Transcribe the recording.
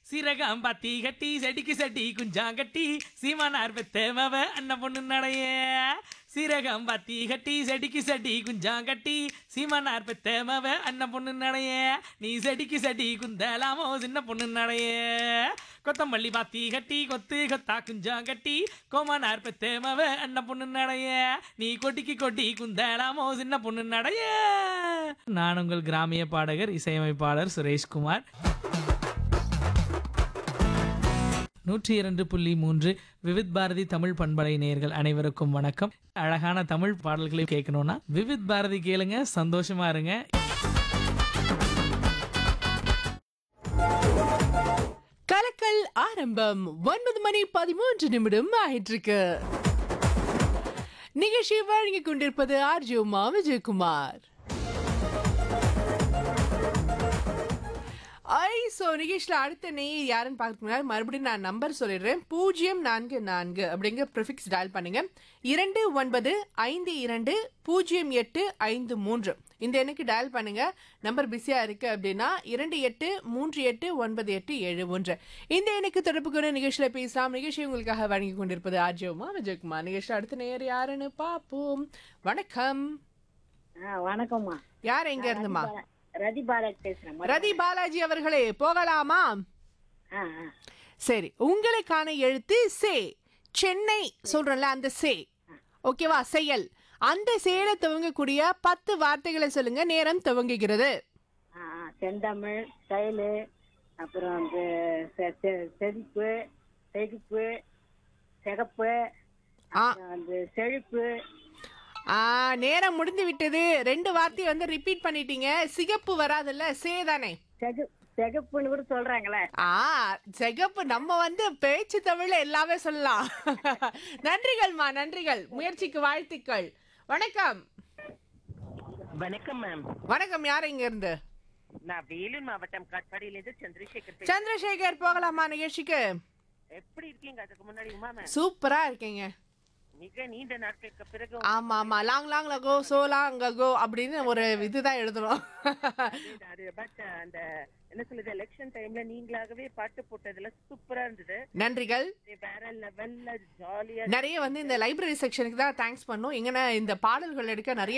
சீரகம் பத்தி கட்டி செடிக்கு செடி குஞ்சாங்கட்டி சீமானார் பெத்தேமவ அண்ணன் பொண்ணு நடைய சீரகம் பத்தி கட்டி செடிக்கு செடி குஞ்சாங்கட்டி சீமானார் பெத்தேமவ அண்ணன் பொண்ணு நடைய நீ செடிக்கு செடி குந்தலாமோ சின்ன பொண்ணு நடைய கொத்தமல்லி பாத்தி கட்டி கொத்து கொத்தா குஞ்சாங்கட்டி கோமானார் பெத்தேமவ அண்ணன் பொண்ணு நடைய நீ கொட்டிக்கு கொட்டி குந்தலாமோ சின்ன பொண்ணு நடைய நான் உங்கள் கிராமிய பாடகர் இசையமைப்பாளர் சுரேஷ்குமார் நூற்றி இரண்டு புள்ளி மூன்று விவித் பாரதி தமிழ் பண்பலை நேயர்கள் அனைவருக்கும் வணக்கம் அழகான தமிழ் பாடல்களை கேட்கணும்னா விவித் பாரதி கேளுங்க சந்தோஷமா இருங்க கலக்கல் ஆரம்பம் ஒன்பது மணி பதிமூன்று நிமிடம் ஆயிட்டிருக்கு நிகழ்ச்சி வழங்கிக் கொண்டிருப்பது ஆர்ஜி உமா விஜயகுமார் ஐ ஸோ நிகழ்ச்சியில் அடுத்த நெய் யாருன்னு பார்க்கறதுக்கு முன்னாடி மறுபடியும் நான் நம்பர் சொல்லிடுறேன் பூஜ்ஜியம் நான்கு நான்கு அப்படிங்கிற ப்ரிஃபிக்ஸ் டயல் பண்ணுங்க இரண்டு ஒன்பது ஐந்து இரண்டு பூஜ்ஜியம் எட்டு ஐந்து மூன்று இந்த எண்ணுக்கு டயல் பண்ணுங்க நம்பர் பிஸியாக இருக்கு அப்படின்னா இரண்டு எட்டு மூன்று எட்டு ஒன்பது எட்டு ஏழு ஒன்று இந்த எண்ணுக்கு தொடர்பு கொண்டு நிகழ்ச்சியில் பேசலாம் நிகழ்ச்சி உங்களுக்காக வழங்கி கொண்டிருப்பது ஆர்ஜியமா விஜயகுமார் நிகழ்ச்சி அடுத்த நேர் யாருன்னு பார்ப்போம் வணக்கம் ஆ, வணக்கம்மா யார் எங்க இருந்துமா பாலா- ரதி பாலாஜி பேசுறேன் மறு- ரதி பாலாஜி அவர்களே போகலாமா ஆ, ஆ. சரி உங்களுக்கான எழுத்து சே சென்னை சொல்றேன்ல அந்த சே ஓகேவா செயல் அந்த செயலை துவங்கக்கூடிய பத்து வார்த்தைகளை சொல்லுங்க நேரம் துவங்குகிறது ஆ, ஆ. செந்தமிழ் செயலு அப்புறம் வந்து செ- செ- செதிப்பு செழிப்பு சிகப்பு ஆ அப்புறம் வந்து செழிப்பு ஆ நேரம் முடிந்து விட்டது ரெண்டு வார்த்தையை வந்து ரிப்பீட் பண்ணிட்டீங்க சிகப்பு வராதுல்ல சே தானே செகு சிகப்புன்னு கூட சொல்றாங்களே ஆ சிகப்பு நம்ம வந்து பேச்சு தமிழ்ல எல்லாமே சொல்லலாம் நன்றிகள்மா நன்றிகள் முயற்சிக்கு வாழ்த்துக்கள் வணக்கம் வணக்கம் மேம் வணக்கம் யார் இங்க இருந்து நான் வேலூர் மாவட்டம் காட்பாடியிலிருந்து சந்திரசேகர் பேசுறேன். சந்திரசேகர் போகலாமா நிகழ்ச்சிக்கு எப்படி இருக்கீங்க அதுக்கு முன்னாடி உமா மேம் சூப்பரா இருக்கீங்க மிக நீண்ட நாட்களுக்கு பிறகு ஆமா ஆமா long long ago so long go அப்படின்னு ஒரு இதுதான் எழுதணும் அது பட் அந்த என்ன சொல்லுது எலெக்ஷன் டைம்ல நீங்களாகவே பாட்டு போட்டதுல சூப்பரா இருந்தது நன்றிகள் இது வேற லெவல்ல ஜாலியா நிறைய வந்து இந்த லைப்ரரி செக்ஷனுக்கு தான் தேங்க்ஸ் பண்ணோம் எங்கன்னா இந்த பாடல்கள் எடுக்க நிறைய